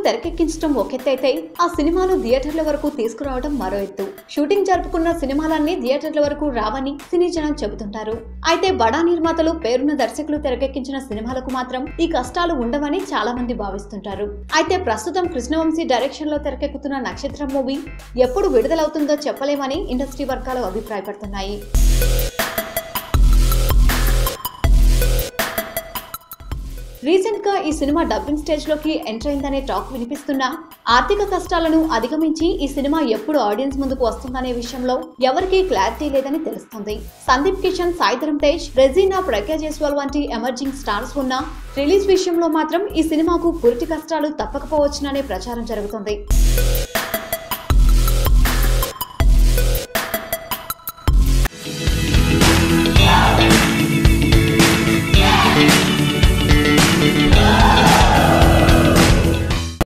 తెరకెక్కించడం ఒకెత్తైతే ఆ సినిమాలు థియేటర్ల వరకు తీసుకురావడం మరో ఎత్తు షూటింగ్ జరుపుకున్న సినిమాలన్నీ థియేటర్ల వరకు రావని సినీ జనం చెబుతుంటారు అయితే బడా నిర్మాతలు పేరున్న దర్శకులు తెరకెక్కించిన సినిమాలకు మాత్రం ఈ కష్టాలు ఉండవని చాలా మంది భావిస్తుంటారు అయితే ప్రస్తుతం కృష్ణవంశీ డైరెక్షన్ లో తెరకెక్కుతున్న నక్షత్రం మూవీ ఎప్పుడు విడుదలవుతుందో చెప్పలేమని ఇండస్ట్రీ వర్గాలు అభిప్రాయపడుతున్నాయి రీసెంట్ గా ఈ సినిమా డబ్బింగ్ స్టేజ్ లోకి ఎంటర్ అయిందనే టాక్ వినిపిస్తున్నా ఆర్థిక కష్టాలను అధిగమించి ఈ సినిమా ఎప్పుడు ఆడియన్స్ ముందుకు వస్తుందనే విషయంలో ఎవరికీ క్లారిటీ లేదని తెలుస్తుంది సందీప్ కిషన్ సాయిధరం తేజ్ రెజీనా ప్రజ్ఞా జైస్వాల్ వంటి ఎమర్జింగ్ స్టార్స్ ఉన్న రిలీజ్ విషయంలో మాత్రం ఈ సినిమాకు పురిటి కష్టాలు తప్పకపోవచ్చుననే ప్రచారం జరుగుతుంది